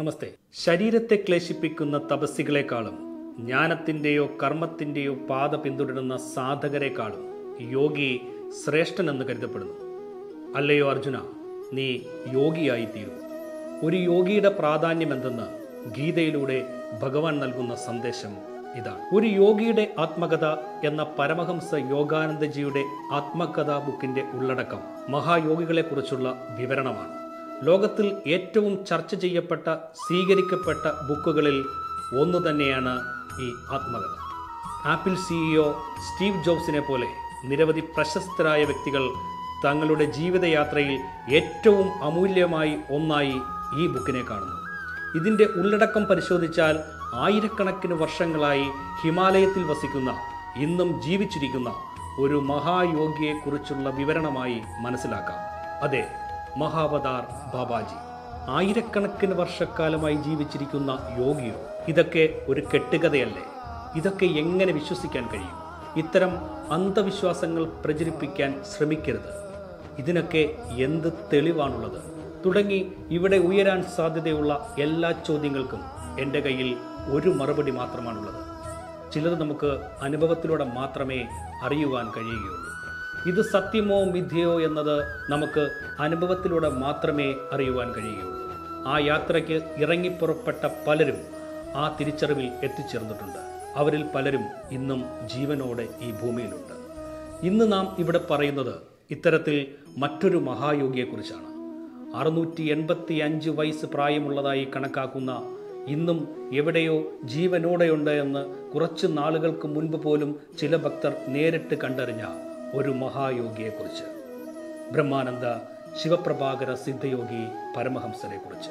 നമസ്തേ ശരീരത്തെ ക്ലേശിപ്പിക്കുന്ന തപസ്സികളെക്കാളും ജ്ഞാനത്തിൻ്റെയോ കർമ്മത്തിൻ്റെയോ പാത പിന്തുടരുന്ന സാധകരെക്കാളും യോഗി ശ്രേഷ്ഠനെന്ന് കരുതപ്പെടുന്നു അല്ലയോ അർജുന നീ യോഗിയായി തീരൂ ഒരു യോഗിയുടെ പ്രാധാന്യം എന്തെന്ന് ഗീതയിലൂടെ ഭഗവാൻ നൽകുന്ന സന്ദേശം ഇതാണ് ഒരു യോഗിയുടെ ആത്മകഥ എന്ന പരമഹംസ യോഗാനന്ദജിയുടെ ആത്മകഥാ ബുക്കിന്റെ ഉള്ളടക്കം മഹായോഗികളെക്കുറിച്ചുള്ള വിവരണമാണ് ലോകത്തിൽ ഏറ്റവും ചർച്ച ചെയ്യപ്പെട്ട സ്വീകരിക്കപ്പെട്ട ബുക്കുകളിൽ ഒന്നു തന്നെയാണ് ഈ ആത്മകഥ ആപ്പിൾ സിഇഒ സ്റ്റീവ് ജോബ്സിനെ പോലെ നിരവധി പ്രശസ്തരായ വ്യക്തികൾ തങ്ങളുടെ ജീവിതയാത്രയിൽ ഏറ്റവും അമൂല്യമായി ഒന്നായി ഈ ബുക്കിനെ കാണുന്നു ഇതിൻ്റെ ഉള്ളടക്കം പരിശോധിച്ചാൽ ആയിരക്കണക്കിന് വർഷങ്ങളായി ഹിമാലയത്തിൽ വസിക്കുന്ന ഇന്നും ജീവിച്ചിരിക്കുന്ന ഒരു മഹായോഗിയെക്കുറിച്ചുള്ള വിവരണമായി മനസ്സിലാക്കാം അതെ മഹാവതാർ ബാബാജി ആയിരക്കണക്കിന് വർഷക്കാലമായി ജീവിച്ചിരിക്കുന്ന യോഗിയോ ഇതൊക്കെ ഒരു കെട്ടുകഥയല്ലേ ഇതൊക്കെ എങ്ങനെ വിശ്വസിക്കാൻ കഴിയും ഇത്തരം അന്ധവിശ്വാസങ്ങൾ പ്രചരിപ്പിക്കാൻ ശ്രമിക്കരുത് ഇതിനൊക്കെ എന്ത് തെളിവാണുള്ളത് തുടങ്ങി ഇവിടെ ഉയരാൻ സാധ്യതയുള്ള എല്ലാ ചോദ്യങ്ങൾക്കും എൻ്റെ കയ്യിൽ ഒരു മറുപടി മാത്രമാണുള്ളത് ചിലത് നമുക്ക് അനുഭവത്തിലൂടെ മാത്രമേ അറിയുവാൻ കഴിയുകയുള്ളൂ ഇത് സത്യമോ മിഥ്യയോ എന്നത് നമുക്ക് അനുഭവത്തിലൂടെ മാത്രമേ അറിയുവാൻ കഴിയുകയുള്ളൂ ആ യാത്രയ്ക്ക് ഇറങ്ങിപ്പുറപ്പെട്ട പലരും ആ തിരിച്ചറിവിൽ എത്തിച്ചേർന്നിട്ടുണ്ട് അവരിൽ പലരും ഇന്നും ജീവനോടെ ഈ ഭൂമിയിലുണ്ട് ഇന്ന് നാം ഇവിടെ പറയുന്നത് ഇത്തരത്തിൽ മറ്റൊരു മഹായോഗിയെക്കുറിച്ചാണ് അറുന്നൂറ്റി എൺപത്തി അഞ്ച് വയസ്സ് പ്രായമുള്ളതായി കണക്കാക്കുന്ന ഇന്നും എവിടെയോ ജീവനോടെയുണ്ട് എന്ന് കുറച്ച് നാളുകൾക്ക് മുൻപ് പോലും ചില ഭക്തർ നേരിട്ട് കണ്ടറിഞ്ഞ ഒരു മഹായോഗിയെക്കുറിച്ച് ബ്രഹ്മാനന്ദ ശിവപ്രഭാകര സിദ്ധയോഗി പരമഹംസരെക്കുറിച്ച്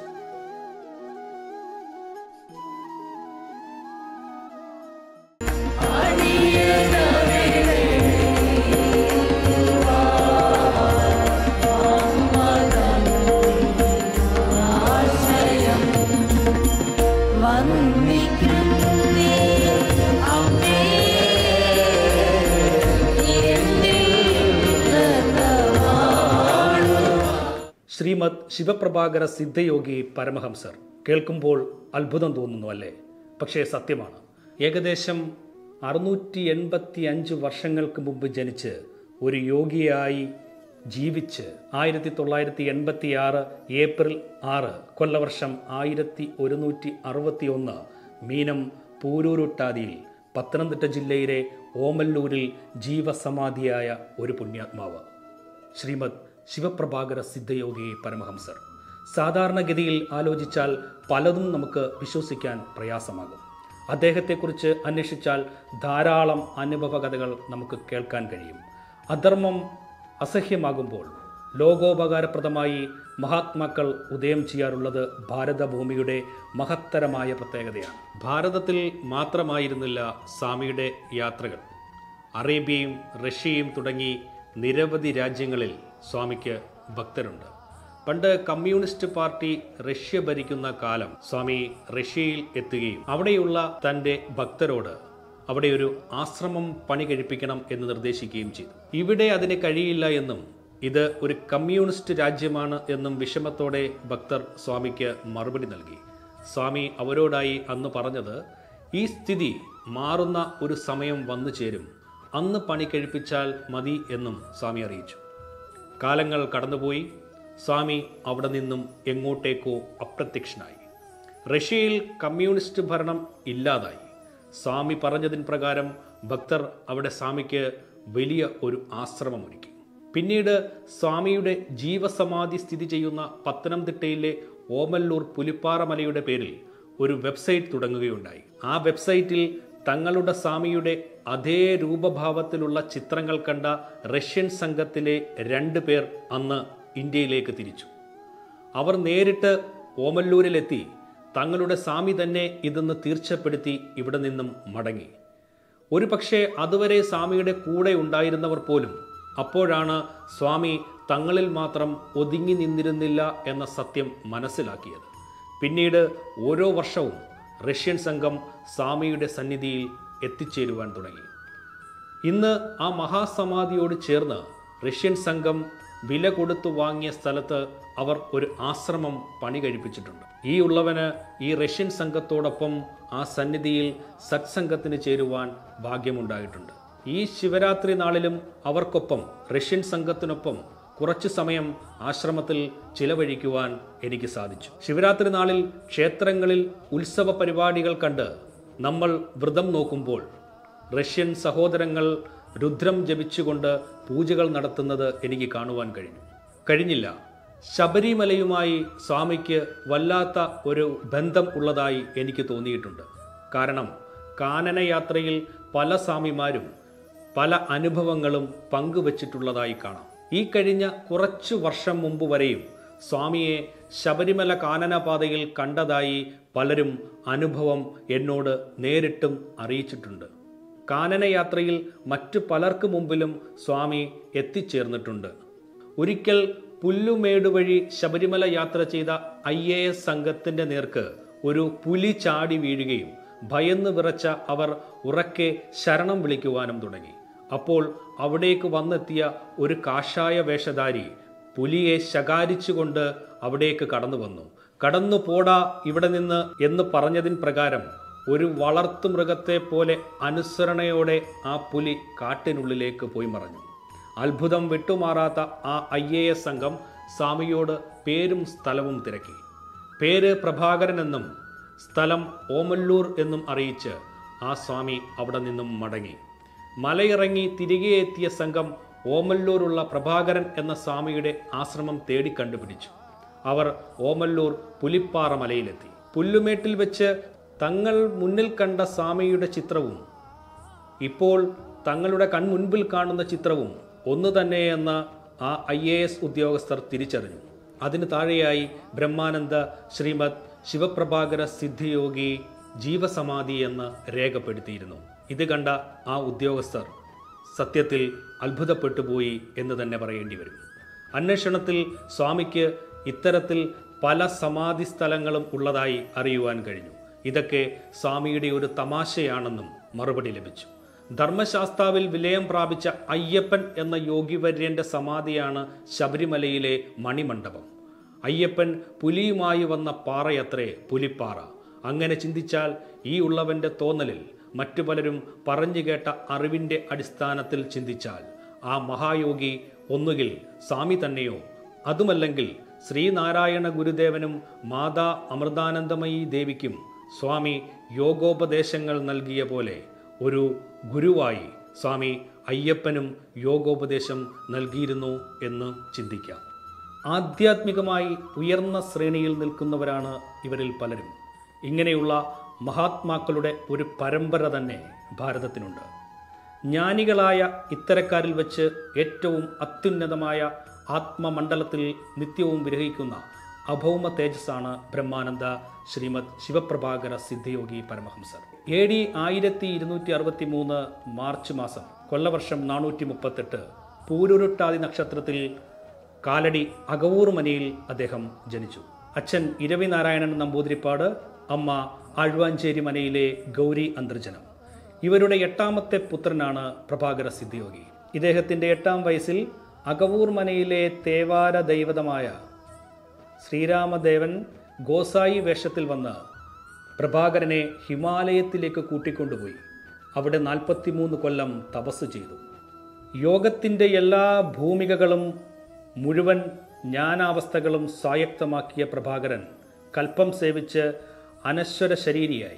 വന്ദിക്കുന്നേ അമ്മേ ശ്രീമദ് ശിവപ്രഭാകര സിദ്ധയോഗി പരമഹംസർ കേൾക്കുമ്പോൾ അത്ഭുതം തോന്നുന്നു അല്ലേ പക്ഷേ സത്യമാണ് ഏകദേശം അറുന്നൂറ്റി എൺപത്തി അഞ്ച് വർഷങ്ങൾക്ക് മുമ്പ് ജനിച്ച് ഒരു യോഗിയായി ജീവിച്ച് ആയിരത്തി തൊള്ളായിരത്തി എൺപത്തി ആറ് ഏപ്രിൽ ആറ് കൊല്ലവർഷം ആയിരത്തി ഒരുന്നൂറ്റി അറുപത്തി ഒന്ന് മീനം പൂരൂരുട്ടാതിയിൽ പത്തനംതിട്ട ജില്ലയിലെ ഓമല്ലൂരിൽ ജീവസമാധിയായ ഒരു പുണ്യാത്മാവ് ശ്രീമദ് ശിവപ്രഭാകര സിദ്ധയോഗി പരമഹംസർ സാധാരണഗതിയിൽ ആലോചിച്ചാൽ പലതും നമുക്ക് വിശ്വസിക്കാൻ പ്രയാസമാകും അദ്ദേഹത്തെക്കുറിച്ച് അന്വേഷിച്ചാൽ ധാരാളം അനുഭവ കഥകൾ നമുക്ക് കേൾക്കാൻ കഴിയും അധർമ്മം അസഹ്യമാകുമ്പോൾ ലോകോപകാരപ്രദമായി മഹാത്മാക്കൾ ഉദയം ചെയ്യാറുള്ളത് ഭാരതഭൂമിയുടെ മഹത്തരമായ പ്രത്യേകതയാണ് ഭാരതത്തിൽ മാത്രമായിരുന്നില്ല സ്വാമിയുടെ യാത്രകൾ അറേബ്യയും റഷ്യയും തുടങ്ങി നിരവധി രാജ്യങ്ങളിൽ സ്വാമിക്ക് ഭക്തരുണ്ട് പണ്ട് കമ്മ്യൂണിസ്റ്റ് പാർട്ടി റഷ്യ ഭരിക്കുന്ന കാലം സ്വാമി റഷ്യയിൽ എത്തുകയും അവിടെയുള്ള തൻ്റെ ഭക്തരോട് അവിടെ ഒരു ആശ്രമം പണി കഴിപ്പിക്കണം എന്ന് നിർദ്ദേശിക്കുകയും ചെയ്തു ഇവിടെ അതിന് കഴിയില്ല എന്നും ഇത് ഒരു കമ്മ്യൂണിസ്റ്റ് രാജ്യമാണ് എന്നും വിഷമത്തോടെ ഭക്തർ സ്വാമിക്ക് മറുപടി നൽകി സ്വാമി അവരോടായി അന്ന് പറഞ്ഞത് ഈ സ്ഥിതി മാറുന്ന ഒരു സമയം വന്നു ചേരും അന്ന് പണി കഴിപ്പിച്ചാൽ മതി എന്നും സ്വാമി അറിയിച്ചു കാലങ്ങൾ കടന്നുപോയി സ്വാമി അവിടെ നിന്നും എങ്ങോട്ടേക്കോ അപ്രത്യക്ഷനായി റഷ്യയിൽ കമ്മ്യൂണിസ്റ്റ് ഭരണം ഇല്ലാതായി സ്വാമി പറഞ്ഞതിന് പ്രകാരം ഭക്തർ അവിടെ സ്വാമിക്ക് വലിയ ഒരു ആശ്രമമൊരുക്കി പിന്നീട് സ്വാമിയുടെ ജീവസമാധി സ്ഥിതി ചെയ്യുന്ന പത്തനംതിട്ടയിലെ ഓമല്ലൂർ പുലിപ്പാറമലയുടെ പേരിൽ ഒരു വെബ്സൈറ്റ് തുടങ്ങുകയുണ്ടായി ആ വെബ്സൈറ്റിൽ തങ്ങളുടെ സ്വാമിയുടെ അതേ രൂപഭാവത്തിലുള്ള ചിത്രങ്ങൾ കണ്ട റഷ്യൻ സംഘത്തിലെ രണ്ട് പേർ അന്ന് ഇന്ത്യയിലേക്ക് തിരിച്ചു അവർ നേരിട്ട് ഓമല്ലൂരിലെത്തി തങ്ങളുടെ സ്വാമി തന്നെ ഇതെന്ന് തീർച്ചപ്പെടുത്തി ഇവിടെ നിന്നും മടങ്ങി ഒരു പക്ഷേ അതുവരെ സ്വാമിയുടെ കൂടെ ഉണ്ടായിരുന്നവർ പോലും അപ്പോഴാണ് സ്വാമി തങ്ങളിൽ മാത്രം ഒതുങ്ങി നിന്നിരുന്നില്ല എന്ന സത്യം മനസ്സിലാക്കിയത് പിന്നീട് ഓരോ വർഷവും റഷ്യൻ സംഘം സ്വാമിയുടെ സന്നിധിയിൽ എത്തിച്ചേരുവാൻ തുടങ്ങി ഇന്ന് ആ മഹാസമാധിയോട് ചേർന്ന് റഷ്യൻ സംഘം വില കൊടുത്തു വാങ്ങിയ സ്ഥലത്ത് അവർ ഒരു ആശ്രമം പണി കഴിപ്പിച്ചിട്ടുണ്ട് ഈ ഉള്ളവന് ഈ റഷ്യൻ സംഘത്തോടൊപ്പം ആ സന്നിധിയിൽ സത്സംഗത്തിന് ചേരുവാൻ ഭാഗ്യമുണ്ടായിട്ടുണ്ട് ഈ ശിവരാത്രി നാളിലും അവർക്കൊപ്പം റഷ്യൻ സംഘത്തിനൊപ്പം കുറച്ചു സമയം ആശ്രമത്തിൽ ചിലവഴിക്കുവാൻ എനിക്ക് സാധിച്ചു ശിവരാത്രി നാളിൽ ക്ഷേത്രങ്ങളിൽ ഉത്സവ പരിപാടികൾ കണ്ട് നമ്മൾ വ്രതം നോക്കുമ്പോൾ റഷ്യൻ സഹോദരങ്ങൾ രുദ്രം ജപിച്ചുകൊണ്ട് പൂജകൾ നടത്തുന്നത് എനിക്ക് കാണുവാൻ കഴിഞ്ഞു കഴിഞ്ഞില്ല ശബരിമലയുമായി സ്വാമിക്ക് വല്ലാത്ത ഒരു ബന്ധം ഉള്ളതായി എനിക്ക് തോന്നിയിട്ടുണ്ട് കാരണം കാനനയാത്രയിൽ പല സ്വാമിമാരും പല അനുഭവങ്ങളും പങ്കുവച്ചിട്ടുള്ളതായി കാണാം ഈ കഴിഞ്ഞ കുറച്ചു വർഷം മുമ്പ് വരെയും സ്വാമിയെ ശബരിമല കാനനപാതയിൽ കണ്ടതായി പലരും അനുഭവം എന്നോട് നേരിട്ടും അറിയിച്ചിട്ടുണ്ട് കാനനയാത്രയിൽ മറ്റു പലർക്കു മുമ്പിലും സ്വാമി എത്തിച്ചേർന്നിട്ടുണ്ട് ഒരിക്കൽ പുല്ലുമേട് വഴി ശബരിമല യാത്ര ചെയ്ത ഐ എ എസ് സംഘത്തിന്റെ നേർക്ക് ഒരു പുലി ചാടി വീഴുകയും ഭയന്ന് വിറച്ച അവർ ഉറക്കെ ശരണം വിളിക്കുവാനും തുടങ്ങി അപ്പോൾ അവിടേക്ക് വന്നെത്തിയ ഒരു കാഷായ വേഷധാരി പുലിയെ ശകാരിച്ചുകൊണ്ട് അവിടേക്ക് കടന്നു വന്നു കടന്നു പോടാ ഇവിടെ നിന്ന് എന്ന് പറഞ്ഞതിൻ പ്രകാരം ഒരു വളർത്തു മൃഗത്തെ പോലെ അനുസരണയോടെ ആ പുലി കാട്ടിനുള്ളിലേക്ക് പോയി മറഞ്ഞു അത്ഭുതം വിട്ടുമാറാത്ത ആ ഐ എ എസ് സംഘം സ്വാമിയോട് പേരും സ്ഥലവും തിരക്കി പേര് പ്രഭാകരൻ എന്നും സ്ഥലം ഓമല്ലൂർ എന്നും അറിയിച്ച് ആ സ്വാമി അവിടെ നിന്നും മടങ്ങി മലയിറങ്ങി തിരികെ എത്തിയ സംഘം ഓമല്ലൂരുള്ള പ്രഭാകരൻ എന്ന സ്വാമിയുടെ ആശ്രമം തേടി കണ്ടുപിടിച്ചു അവർ ഓമല്ലൂർ പുലിപ്പാറ മലയിലെത്തി പുല്ലുമേട്ടിൽ വെച്ച് തങ്ങൾ മുന്നിൽ കണ്ട സ്വാമിയുടെ ചിത്രവും ഇപ്പോൾ തങ്ങളുടെ കൺമുൻപിൽ കാണുന്ന ചിത്രവും ഒന്ന് തന്നെയെന്ന് ആ ഐ എ എസ് ഉദ്യോഗസ്ഥർ തിരിച്ചറിഞ്ഞു അതിന് താഴെയായി ബ്രഹ്മാനന്ദ ശ്രീമദ് ശിവപ്രഭാകര സിദ്ധിയോഗി ജീവസമാധി എന്ന് രേഖപ്പെടുത്തിയിരുന്നു ഇത് കണ്ട ആ ഉദ്യോഗസ്ഥർ സത്യത്തിൽ അത്ഭുതപ്പെട്ടുപോയി എന്ന് തന്നെ പറയേണ്ടി വരും അന്വേഷണത്തിൽ സ്വാമിക്ക് ഇത്തരത്തിൽ പല സമാധി സ്ഥലങ്ങളും ഉള്ളതായി അറിയുവാൻ കഴിഞ്ഞു ഇതൊക്കെ സ്വാമിയുടെ ഒരു തമാശയാണെന്നും മറുപടി ലഭിച്ചു ധർമ്മശാസ്താവിൽ വിലയം പ്രാപിച്ച അയ്യപ്പൻ എന്ന യോഗിവര്യന്റെ സമാധിയാണ് ശബരിമലയിലെ മണിമണ്ഡപം അയ്യപ്പൻ പുലിയുമായി വന്ന പാറയത്രേ പുലിപ്പാറ അങ്ങനെ ചിന്തിച്ചാൽ ഈ ഉള്ളവന്റെ തോന്നലിൽ മറ്റു പലരും പറഞ്ഞു കേട്ട അറിവിന്റെ അടിസ്ഥാനത്തിൽ ചിന്തിച്ചാൽ ആ മഹായോഗി ഒന്നുകിൽ സ്വാമി തന്നെയോ അതുമല്ലെങ്കിൽ ശ്രീനാരായണ ഗുരുദേവനും മാതാ അമൃതാനന്ദമയി ദേവിക്കും സ്വാമി യോഗോപദേശങ്ങൾ നൽകിയ പോലെ ഒരു ഗുരുവായി സ്വാമി അയ്യപ്പനും യോഗോപദേശം നൽകിയിരുന്നു എന്ന് ചിന്തിക്കാം ആധ്യാത്മികമായി ഉയർന്ന ശ്രേണിയിൽ നിൽക്കുന്നവരാണ് ഇവരിൽ പലരും ഇങ്ങനെയുള്ള മഹാത്മാക്കളുടെ ഒരു പരമ്പര തന്നെ ഭാരതത്തിനുണ്ട് ജ്ഞാനികളായ ഇത്തരക്കാരിൽ വെച്ച് ഏറ്റവും അത്യുന്നതമായ ആത്മമണ്ഡലത്തിൽ നിത്യവും വിരഹിക്കുന്ന അഭൗമ തേജസ്സാണ് ബ്രഹ്മാനന്ദ ശ്രീമദ് ശിവപ്രഭാകര സിദ്ധയോഗി പരമഹംസർ എ ഡി ആയിരത്തി ഇരുന്നൂറ്റി അറുപത്തി മൂന്ന് മാർച്ച് മാസം കൊല്ലവർഷം നാനൂറ്റി മുപ്പത്തെട്ട് പൂരുരുട്ടാതി നക്ഷത്രത്തിൽ കാലടി അകവൂർ മനയിൽ അദ്ദേഹം ജനിച്ചു അച്ഛൻ ഇരവി നാരായണൻ നമ്പൂതിരിപ്പാട് അമ്മ ആഴ്വാഞ്ചേരി മനയിലെ ഗൗരി അന്തർജനം ഇവരുടെ എട്ടാമത്തെ പുത്രനാണ് പ്രഭാകര സിദ്ധിയോഗി ഇദ്ദേഹത്തിൻ്റെ എട്ടാം വയസ്സിൽ അകവൂർ മനയിലെ തേവാര ദൈവതമായ ശ്രീരാമദേവൻ ഗോസായി വേഷത്തിൽ വന്ന് പ്രഭാകരനെ ഹിമാലയത്തിലേക്ക് കൂട്ടിക്കൊണ്ടുപോയി അവിടെ നാൽപ്പത്തിമൂന്ന് കൊല്ലം തപസ് ചെയ്തു യോഗത്തിൻ്റെ എല്ലാ ഭൂമികകളും മുഴുവൻ ജ്ഞാനാവസ്ഥകളും സ്വായക്തമാക്കിയ പ്രഭാകരൻ കൽപ്പം സേവിച്ച് അനശ്വര ശരീരിയായി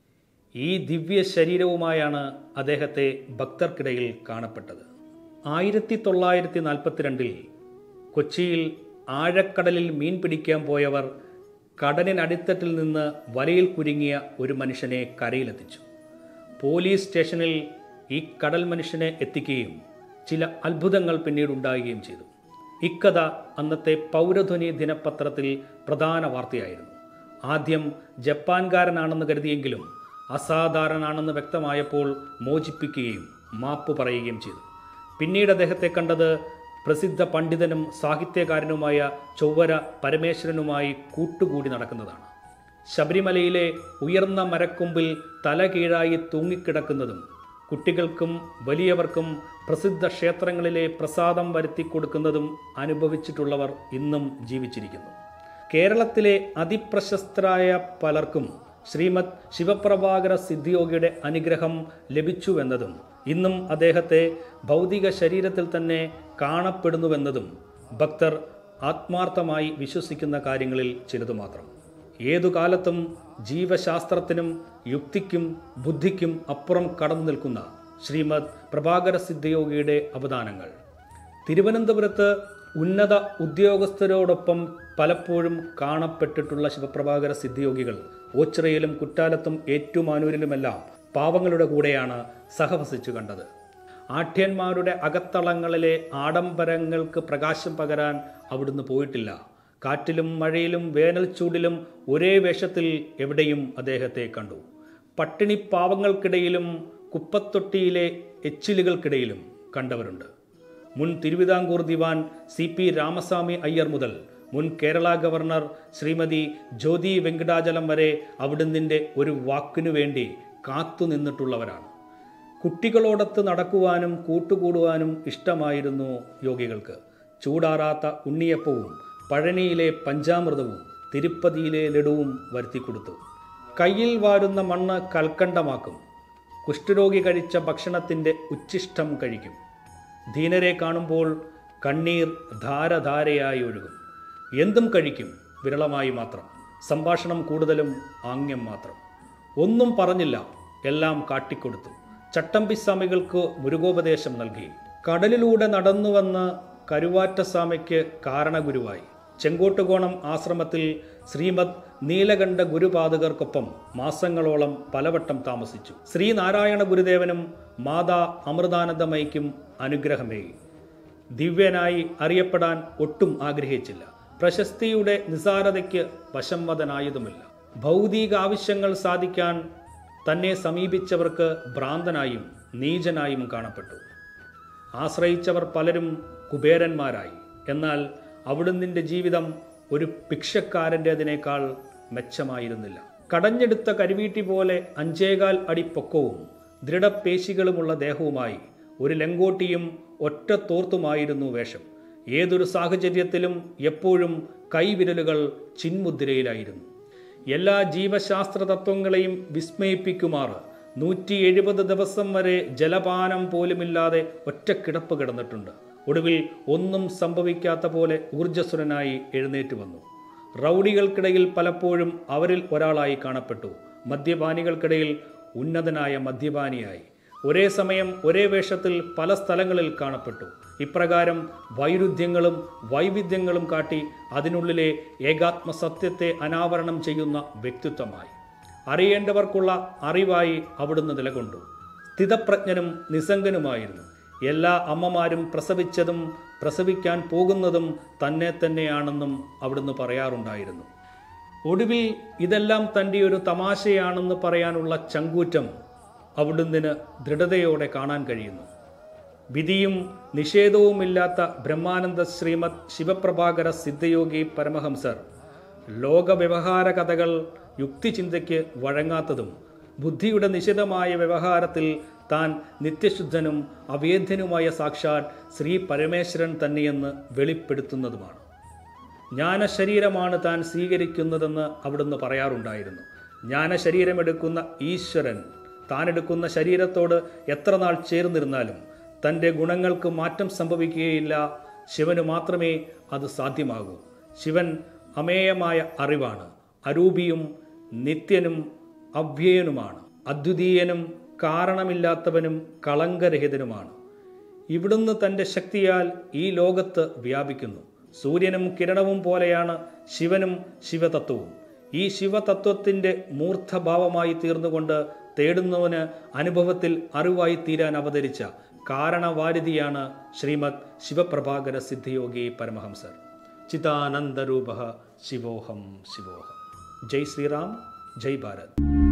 ഈ ദിവ്യ ശരീരവുമായാണ് അദ്ദേഹത്തെ ഭക്തർക്കിടയിൽ കാണപ്പെട്ടത് ആയിരത്തി തൊള്ളായിരത്തി നാൽപ്പത്തിരണ്ടിൽ കൊച്ചിയിൽ ആഴക്കടലിൽ മീൻ പിടിക്കാൻ പോയവർ കടലിനടിത്തട്ടിൽ നിന്ന് വലയിൽ കുരുങ്ങിയ ഒരു മനുഷ്യനെ കരയിലെത്തിച്ചു പോലീസ് സ്റ്റേഷനിൽ ഈ കടൽ മനുഷ്യനെ എത്തിക്കുകയും ചില അത്ഭുതങ്ങൾ പിന്നീട് ഉണ്ടാകുകയും ചെയ്തു ഇക്കഥ അന്നത്തെ പൗരധ്വനി ദിനപത്രത്തിൽ പ്രധാന വാർത്തയായിരുന്നു ആദ്യം ജപ്പാൻകാരനാണെന്ന് കരുതിയെങ്കിലും അസാധാരണാണെന്ന് വ്യക്തമായപ്പോൾ മോചിപ്പിക്കുകയും മാപ്പ് പറയുകയും ചെയ്തു പിന്നീട് അദ്ദേഹത്തെ കണ്ടത് പ്രസിദ്ധ പണ്ഡിതനും സാഹിത്യകാരനുമായ ചൊവ്വര പരമേശ്വരനുമായി കൂട്ടുകൂടി നടക്കുന്നതാണ് ശബരിമലയിലെ ഉയർന്ന മരക്കൊമ്പിൽ തല കീഴായി തൂങ്ങിക്കിടക്കുന്നതും കുട്ടികൾക്കും വലിയവർക്കും പ്രസിദ്ധ ക്ഷേത്രങ്ങളിലെ പ്രസാദം വരുത്തി കൊടുക്കുന്നതും അനുഭവിച്ചിട്ടുള്ളവർ ഇന്നും ജീവിച്ചിരിക്കുന്നു കേരളത്തിലെ അതിപ്രശസ്തരായ പലർക്കും ശ്രീമദ് ശിവപ്രഭാകര സിദ്ധിയോഗിയുടെ അനുഗ്രഹം ലഭിച്ചുവെന്നതും ഇന്നും അദ്ദേഹത്തെ ഭൗതിക ശരീരത്തിൽ തന്നെ കാണപ്പെടുന്നുവെന്നതും ഭക്തർ ആത്മാർത്ഥമായി വിശ്വസിക്കുന്ന കാര്യങ്ങളിൽ ചിലതു മാത്രം ഏതു കാലത്തും ജീവശാസ്ത്രത്തിനും യുക്തിക്കും ബുദ്ധിക്കും അപ്പുറം കടന്നു നിൽക്കുന്ന ശ്രീമദ് പ്രഭാകര സിദ്ധയോഗിയുടെ അവദാനങ്ങൾ തിരുവനന്തപുരത്ത് ഉന്നത ഉദ്യോഗസ്ഥരോടൊപ്പം പലപ്പോഴും കാണപ്പെട്ടിട്ടുള്ള ശിവപ്രഭാകര സിദ്ധിയോഗികൾ ഓച്ചിറയിലും കുറ്റാലത്തും ഏറ്റുമാനൂരിലുമെല്ലാം പാവങ്ങളുടെ കൂടെയാണ് സഹവസിച്ചു കണ്ടത് ആഠ്യന്മാരുടെ അകത്തളങ്ങളിലെ ആഡംബരങ്ങൾക്ക് പ്രകാശം പകരാൻ അവിടുന്ന് പോയിട്ടില്ല കാറ്റിലും മഴയിലും വേനൽ ചൂടിലും ഒരേ വേഷത്തിൽ എവിടെയും അദ്ദേഹത്തെ കണ്ടു പട്ടിണി പാവങ്ങൾക്കിടയിലും കുപ്പത്തൊട്ടിയിലെ എച്ചിലുകൾക്കിടയിലും കണ്ടവരുണ്ട് മുൻ തിരുവിതാംകൂർ ദിവാൻ സി പി രാമസ്വാമി അയ്യർ മുതൽ മുൻ കേരള ഗവർണർ ശ്രീമതി ജ്യോതി വെങ്കടാചലം വരെ അവിടുന്നിൻ്റെ ഒരു വാക്കിനു വേണ്ടി കാത്തുനിന്നിട്ടുള്ളവരാണ് കുട്ടികളോടൊത്ത് നടക്കുവാനും കൂട്ടുകൂടുവാനും ഇഷ്ടമായിരുന്നു യോഗികൾക്ക് ചൂടാറാത്ത ഉണ്ണിയപ്പവും പഴനിയിലെ പഞ്ചാമൃതവും തിരുപ്പതിയിലെ ലഡുവും വരുത്തിക്കൊടുത്തു കയ്യിൽ വാരുന്ന മണ്ണ് കൽക്കണ്ടമാക്കും കുഷ്ഠരോഗി കഴിച്ച ഭക്ഷണത്തിൻ്റെ ഉച്ഛിഷ്ടം കഴിക്കും ധീനരെ കാണുമ്പോൾ കണ്ണീർ ധാരധാരയായി ഒഴുകും എന്തും കഴിക്കും വിരളമായി മാത്രം സംഭാഷണം കൂടുതലും ആംഗ്യം മാത്രം ഒന്നും പറഞ്ഞില്ല എല്ലാം കാട്ടിക്കൊടുത്തു ചട്ടമ്പിസ്വാമികൾക്ക് മുരുകോപദേശം നൽകി കടലിലൂടെ നടന്നുവന്ന കരുവാറ്റസ്വാമിക്ക് കാരണഗുരുവായി ചെങ്കോട്ടുകോണം ആശ്രമത്തിൽ ശ്രീമദ് നീലകണ്ഠ ഗുരുപാതകർക്കൊപ്പം മാസങ്ങളോളം പലവട്ടം താമസിച്ചു ശ്രീനാരായണ ഗുരുദേവനും മാതാ അമൃതാനന്ദമയ്ക്കും അനുഗ്രഹമേകി ദിവ്യനായി അറിയപ്പെടാൻ ഒട്ടും ആഗ്രഹിച്ചില്ല പ്രശസ്തിയുടെ നിസാരതയ്ക്ക് വശംവദനായതുമില്ല ഭൗതിക ആവശ്യങ്ങൾ സാധിക്കാൻ തന്നെ സമീപിച്ചവർക്ക് ഭ്രാന്തനായും നീചനായും കാണപ്പെട്ടു ആശ്രയിച്ചവർ പലരും കുബേരന്മാരായി എന്നാൽ അവിടുന്നിൻ്റെ ജീവിതം ഒരു ഭിക്ഷക്കാരൻ്റേതിനേക്കാൾ മെച്ചമായിരുന്നില്ല കടഞ്ഞെടുത്ത കരുവീട്ടി പോലെ അഞ്ചേകാൽ അടി പൊക്കവും ദൃഢപേശികളുമുള്ള ദേഹവുമായി ഒരു ലങ്കോട്ടിയും ഒറ്റ തോർത്തുമായിരുന്നു വേഷം ഏതൊരു സാഹചര്യത്തിലും എപ്പോഴും കൈവിരലുകൾ ചിന്മുദ്രയിലായിരുന്നു എല്ലാ ജീവശാസ്ത്ര തത്വങ്ങളെയും വിസ്മയിപ്പിക്കുമാറ് നൂറ്റി എഴുപത് ദിവസം വരെ ജലപാനം പോലുമില്ലാതെ ഒറ്റക്കിടപ്പ് കിടന്നിട്ടുണ്ട് ഒടുവിൽ ഒന്നും സംഭവിക്കാത്ത പോലെ ഊർജ്ജസ്വരനായി എഴുന്നേറ്റ് വന്നു റൗഡികൾക്കിടയിൽ പലപ്പോഴും അവരിൽ ഒരാളായി കാണപ്പെട്ടു മദ്യപാനികൾക്കിടയിൽ ഉന്നതനായ മദ്യപാനിയായി ഒരേ സമയം ഒരേ വേഷത്തിൽ പല സ്ഥലങ്ങളിൽ കാണപ്പെട്ടു ഇപ്രകാരം വൈരുദ്ധ്യങ്ങളും വൈവിധ്യങ്ങളും കാട്ടി അതിനുള്ളിലെ ഏകാത്മ സത്യത്തെ അനാവരണം ചെയ്യുന്ന വ്യക്തിത്വമായി അറിയേണ്ടവർക്കുള്ള അറിവായി അവിടുന്ന് നിലകൊണ്ടു സ്ഥിതപ്രജ്ഞനും നിസ്സംഗനുമായിരുന്നു എല്ലാ അമ്മമാരും പ്രസവിച്ചതും പ്രസവിക്കാൻ പോകുന്നതും തന്നെ തന്നെയാണെന്നും അവിടുന്ന് പറയാറുണ്ടായിരുന്നു ഒടുവിൽ ഇതെല്ലാം തൻ്റെ ഒരു തമാശയാണെന്ന് പറയാനുള്ള ചങ്കൂറ്റം അവിടുന്ന് ദൃഢതയോടെ കാണാൻ കഴിയുന്നു വിധിയും നിഷേധവുമില്ലാത്ത ബ്രഹ്മാനന്ദ ശ്രീമദ് ശിവപ്രഭാകര സിദ്ധയോഗി പരമഹംസർ ലോകവ്യവഹാര കഥകൾ യുക്തിചിന്തയ്ക്ക് വഴങ്ങാത്തതും ബുദ്ധിയുടെ നിശിതമായ വ്യവഹാരത്തിൽ താൻ നിത്യശുദ്ധനും അവേദ്യനുമായ സാക്ഷാൽ ശ്രീ പരമേശ്വരൻ തന്നെയെന്ന് വെളിപ്പെടുത്തുന്നതുമാണ് ജ്ഞാനശരീരമാണ് താൻ സ്വീകരിക്കുന്നതെന്ന് അവിടുന്ന് പറയാറുണ്ടായിരുന്നു ജ്ഞാനശരീരമെടുക്കുന്ന ഈശ്വരൻ താൻ എടുക്കുന്ന ശരീരത്തോട് എത്ര നാൾ ചേർന്നിരുന്നാലും തൻ്റെ ഗുണങ്ങൾക്ക് മാറ്റം സംഭവിക്കുകയില്ല ശിവന് മാത്രമേ അത് സാധ്യമാകൂ ശിവൻ അമേയമായ അറിവാണ് അരൂപിയും നിത്യനും അവ്യയനുമാണ് അദ്വിതീയനും കാരണമില്ലാത്തവനും കളങ്കരഹിതനുമാണ് ഇവിടുന്ന് തൻ്റെ ശക്തിയാൽ ഈ ലോകത്ത് വ്യാപിക്കുന്നു സൂര്യനും കിരണവും പോലെയാണ് ശിവനും ശിവതത്വവും ഈ ശിവതത്വത്തിൻ്റെ മൂർദ്ധഭാവമായി തീർന്നുകൊണ്ട് തേടുന്നവന് അനുഭവത്തിൽ അറിവായി തീരാൻ അവതരിച്ച കാരണവാരിധിയാണ് ശ്രീമദ് ശിവപ്രഭാകര സിദ്ധിയോഗി പരമഹംസർ ചിതാനന്ദരൂപ ശിവോഹം ശിവോഹം ജയ് ശ്രീറാം ജയ് ഭാരത്